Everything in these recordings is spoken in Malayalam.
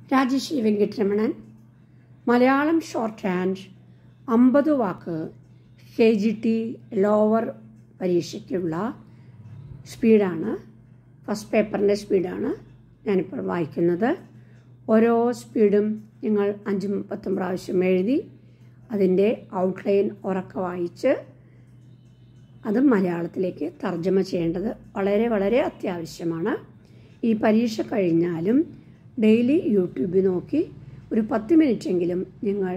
രാജശ്രീ വെങ്കിട്ടരമണൻ മലയാളം ഷോർട്ട് ഹാൻഡ് അമ്പത് വാക്ക് കെ ജി ടി ലോവർ പരീക്ഷയ്ക്കുള്ള സ്പീഡാണ് ഫസ്റ്റ് പേപ്പറിൻ്റെ സ്പീഡാണ് ഞാനിപ്പോൾ വായിക്കുന്നത് ഓരോ സ്പീഡും നിങ്ങൾ അഞ്ചും പത്തും പ്രാവശ്യം എഴുതി അതിൻ്റെ ഔട്ട്ലൈൻ ഉറക്ക വായിച്ച് അത് മലയാളത്തിലേക്ക് തർജ്ജമ ചെയ്യേണ്ടത് വളരെ വളരെ അത്യാവശ്യമാണ് ഈ പരീക്ഷ കഴിഞ്ഞാലും ഡെയിലി യൂട്യൂബിൽ നോക്കി ഒരു പത്ത് മിനിറ്റെങ്കിലും നിങ്ങൾ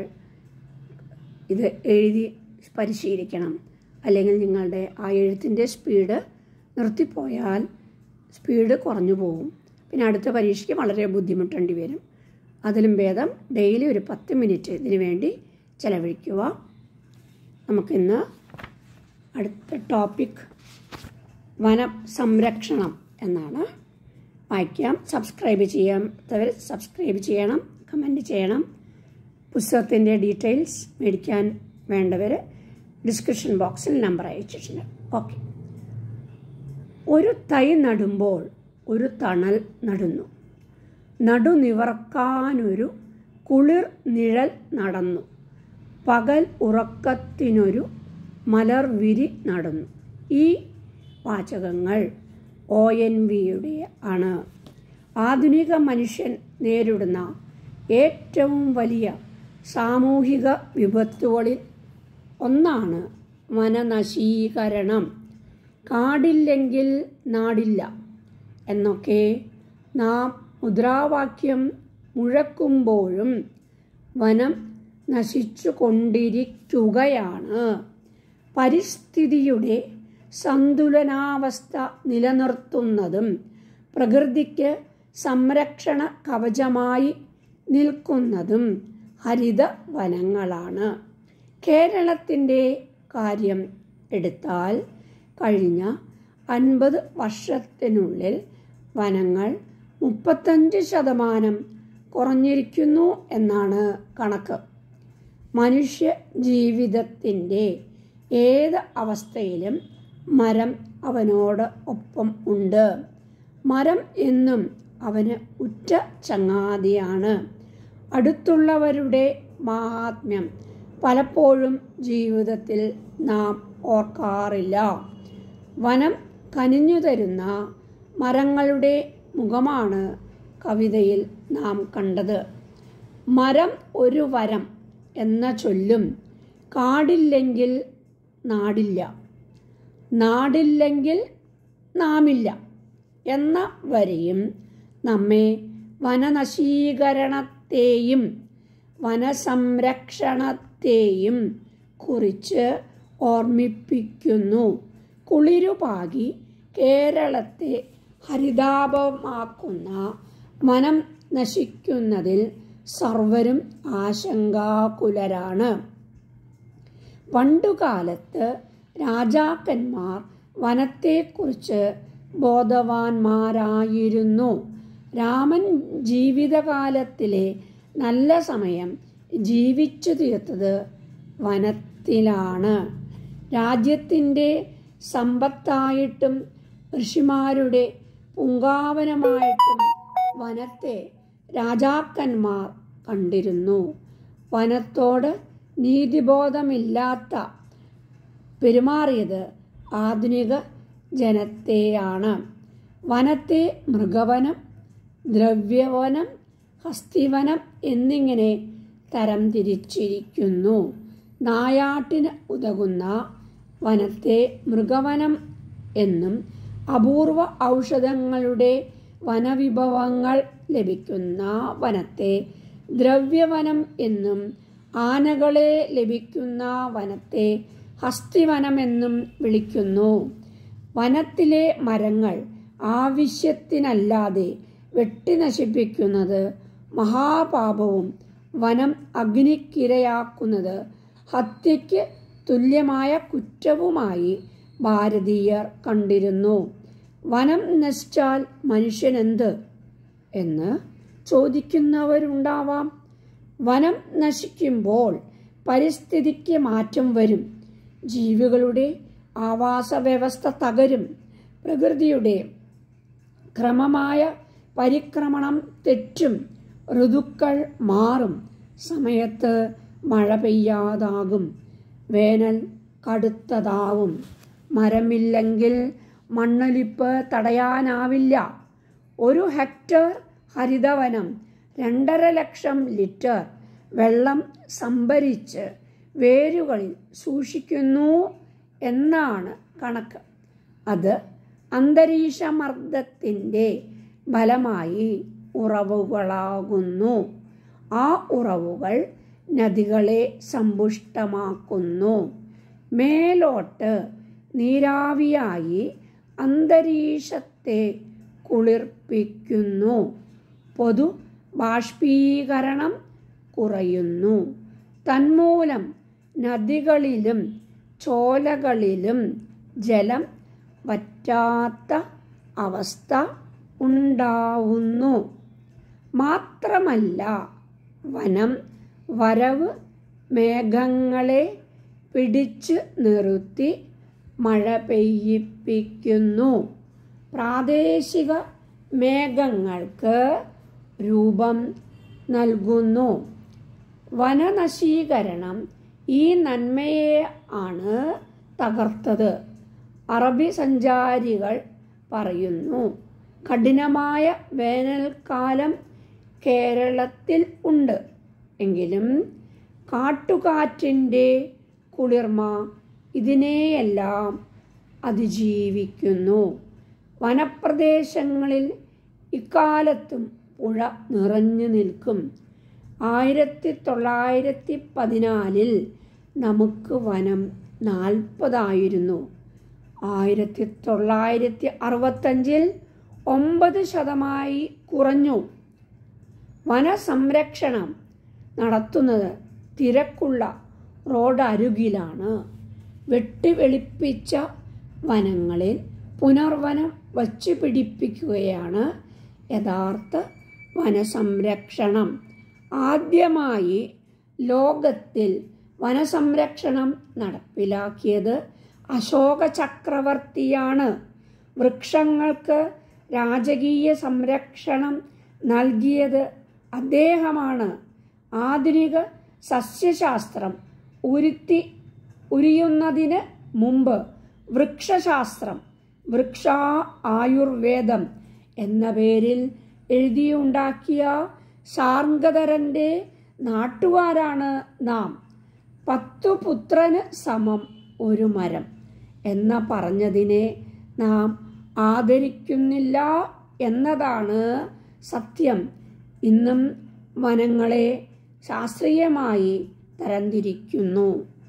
ഇത് എഴുതി പരിശീലിക്കണം അല്ലെങ്കിൽ നിങ്ങളുടെ ആ എഴുത്തിൻ്റെ സ്പീഡ് നിർത്തിപ്പോയാൽ സ്പീഡ് കുറഞ്ഞു പോകും പിന്നെ അടുത്ത പരീക്ഷയ്ക്ക് വളരെ ബുദ്ധിമുട്ടേണ്ടി വരും അതിലും ഭേദം ഡെയിലി ഒരു പത്ത് മിനിറ്റ് ഇതിനു വേണ്ടി ചെലവഴിക്കുക നമുക്കിന്ന് അടുത്ത ടോപ്പിക് വന സംരക്ഷണം എന്നാണ് വായിക്കാം സബ്സ്ക്രൈബ് ചെയ്യാത്തവർ സബ്സ്ക്രൈബ് ചെയ്യണം കമൻറ്റ് ചെയ്യണം പുസ്തകത്തിൻ്റെ ഡീറ്റെയിൽസ് മേടിക്കാൻ വേണ്ടവർ ഡിസ്ക്രിപ്ഷൻ ബോക്സിൽ നമ്പർ അയച്ചിട്ടുണ്ട് ഓക്കെ ഒരു തൈ നടുമ്പോൾ ഒരു തണൽ നടുന്നു നടുനിവർക്കാനൊരു കുളിർ നിഴൽ നടന്നു പകൽ ഉറക്കത്തിനൊരു മലർവിരി നടന്നു ഈ വാചകങ്ങൾ ഒ എൻ വിയുടെ ആണ് ആധുനിക മനുഷ്യൻ നേരിടുന്ന ഏറ്റവും വലിയ സാമൂഹിക വിപത്തുകളിൽ ഒന്നാണ് വനനശീകരണം കാടില്ലെങ്കിൽ നാടില്ല എന്നൊക്കെ നാം മുദ്രാവാക്യം മുഴക്കുമ്പോഴും വനം നശിച്ചു കൊണ്ടിരിക്കുകയാണ് പരിസ്ഥിതിയുടെ സന്തുലനാവസ്ഥ നിലനിർത്തുന്നതും പ്രകൃതിക്ക് സംരക്ഷണ കവചമായി നിൽക്കുന്നതും ഹരിത വനങ്ങളാണ് കേരളത്തിൻ്റെ കാര്യം എടുത്താൽ കഴിഞ്ഞ അൻപത് വർഷത്തിനുള്ളിൽ വനങ്ങൾ മുപ്പത്തഞ്ച് ശതമാനം കുറഞ്ഞിരിക്കുന്നു എന്നാണ് കണക്ക് മനുഷ്യ ജീവിതത്തിൻ്റെ ഏത് അവസ്ഥയിലും മരം അവനോട് ഒപ്പം ഉണ്ട് മരം എന്നും അവന് ഉറ്റ ചങ്ങാതിയാണ് അടുത്തുള്ളവരുടെ മാഹാത്മ്യം പലപ്പോഴും ജീവിതത്തിൽ നാം ഓർക്കാറില്ല വനം കനിഞ്ഞു തരുന്ന മരങ്ങളുടെ മുഖമാണ് കവിതയിൽ നാം കണ്ടത് മരം ഒരു വരം എന്ന ചൊല്ലും കാടില്ലെങ്കിൽ നാടില്ല നാടില്ലെങ്കിൽ നാമില്ല എന്ന വരിയും നമ്മെ വനനശീകരണത്തെയും വനസംരക്ഷണത്തെയും കുറിച്ച് ഓർമ്മിപ്പിക്കുന്നു കുളിരുപാകി കേരളത്തെ ഹരിതാപമാക്കുന്ന വനം നശിക്കുന്നതിൽ സർവരും ആശങ്കാകുലരാണ് പണ്ടുകാലത്ത് രാജാക്കന്മാർ വനത്തെക്കുറിച്ച് ബോധവാന്മാരായിരുന്നു രാമൻ ജീവിതകാലത്തിലെ നല്ല സമയം ജീവിച്ചു തീർത്തത് വനത്തിലാണ് രാജ്യത്തിൻ്റെ സമ്പത്തായിട്ടും ഋഷിമാരുടെ പുങ്കാവനമായിട്ടും വനത്തെ രാജാക്കന്മാർ കണ്ടിരുന്നു വനത്തോട് നീതിബോധമില്ലാത്ത പെരുമാറിയത് ആധുനിക ജനത്തെയാണ് വനത്തെ മൃഗവനം ദ്രവ്യവനം ഹസ്തിവനം എന്നിങ്ങനെ തരം തിരിച്ചിരിക്കുന്നു നായാട്ടിന് ഉതകുന്ന വനത്തെ മൃഗവനം എന്നും അപൂർവ ഔഷധങ്ങളുടെ വനവിഭവങ്ങൾ ലഭിക്കുന്ന വനത്തെ ദ്രവ്യവനം എന്നും ആനകളെ ലഭിക്കുന്ന വനത്തെ ഹസ്തിവനമെന്നും വിളിക്കുന്നു വനത്തിലെ മരങ്ങൾ ആവശ്യത്തിനല്ലാതെ വെട്ടി നശിപ്പിക്കുന്നത് മഹാപാപവും വനം അഗ്നിക്കിരയാക്കുന്നത് ഹത്യയ്ക്ക് തുല്യമായ കുറ്റവുമായി ഭാരതീയർ കണ്ടിരുന്നു വനം നശിച്ചാൽ മനുഷ്യനെന്ത് എന്ന് ചോദിക്കുന്നവരുണ്ടാവാം വനം നശിക്കുമ്പോൾ പരിസ്ഥിതിക്ക് മാറ്റം വരും ജീവികളുടെ ആവാസ വ്യവസ്ഥ തകരും പ്രകൃതിയുടെ ക്രമമായ പരിക്രമണം തെറ്റും ഋതുക്കൾ മാറും സമയത്ത് മഴ പെയ്യാതാകും വേനൽ കടുത്തതാവും മരമില്ലെങ്കിൽ മണ്ണൊലിപ്പ് തടയാനാവില്ല ഒരു ഹെക്ടർ ഹരിതവനം രണ്ടര ലക്ഷം ലിറ്റർ വെള്ളം സംഭരിച്ച് വേരുകളിൽ സൂക്ഷിക്കുന്നു എന്നാണ് കണക്ക് അത് അന്തരീക്ഷമർദ്ദത്തിൻ്റെ ഫലമായി ഉറവുകളാകുന്നു ആ ഉറവുകൾ നദികളെ സമ്പുഷ്ടമാക്കുന്നു മേലോട്ട് നീരാവിയായി അന്തരീക്ഷത്തെ കുളിർപ്പിക്കുന്നു പൊതു ബാഷ്പീകരണം കുറയുന്നു തന്മൂലം നദികളിലും ചോലകളിലും ജലം വറ്റാത്ത അവസ്ഥ ഉണ്ടാവുന്നു മാത്രമല്ല വനം വരവ് മേഘങ്ങളെ പിടിച്ചു നിർത്തി മഴ പെയ്യിപ്പിക്കുന്നു പ്രാദേശിക മേഘങ്ങൾക്ക് രൂപം നൽകുന്നു വനനശീകരണം ഈ നന്മയെ ആണ് തകർത്തത് അറബി സഞ്ചാരികൾ പറയുന്നു കഠിനമായ വേനൽക്കാലം കേരളത്തിൽ ഉണ്ട് എങ്കിലും കാട്ടുകാറ്റിൻ്റെ കുളിർമ ഇതിനെയെല്ലാം അതിജീവിക്കുന്നു വനപ്രദേശങ്ങളിൽ ഇക്കാലത്തും പുഴ നിറഞ്ഞു നിൽക്കും ആയിരത്തി തൊള്ളായിരത്തി പതിനാലിൽ നമുക്ക് വനം നാൽപ്പതായിരുന്നു ആയിരത്തി തൊള്ളായിരത്തി അറുപത്തഞ്ചിൽ ഒമ്പത് ശതമായി കുറഞ്ഞു വനസംരക്ഷണം നടത്തുന്നത് തിരക്കുള്ള റോഡ് അരുകിലാണ് വെട്ടിവെളിപ്പിച്ച വനങ്ങളിൽ പുനർവനം വച്ചു പിടിപ്പിക്കുകയാണ് യഥാർത്ഥ വനസംരക്ഷണം ആദ്യമായി ലോകത്തിൽ വനസംരക്ഷണം നടപ്പിലാക്കിയത് അശോക ചക്രവർത്തിയാണ് വൃക്ഷങ്ങൾക്ക് രാജകീയ സംരക്ഷണം നൽകിയത് അദ്ദേഹമാണ് ആധുനിക സസ്യശാസ്ത്രം ഉരുത്തി ഉരിയുന്നതിന് മുമ്പ് വൃക്ഷശാസ്ത്രം വൃക്ഷ ആയുർവേദം എന്ന പേരിൽ എഴുതിയുണ്ടാക്കിയ ശാർങ്കധരൻ്റെ നാട്ടുകാരാണ് നാം പത്തു പുത്രന് സമം ഒരു മരം എന്ന പറഞ്ഞതിനെ നാം ആദരിക്കുന്നില്ല എന്നതാണ് സത്യം ഇന്നും വനങ്ങളെ ശാസ്ത്രീയമായി തരംതിരിക്കുന്നു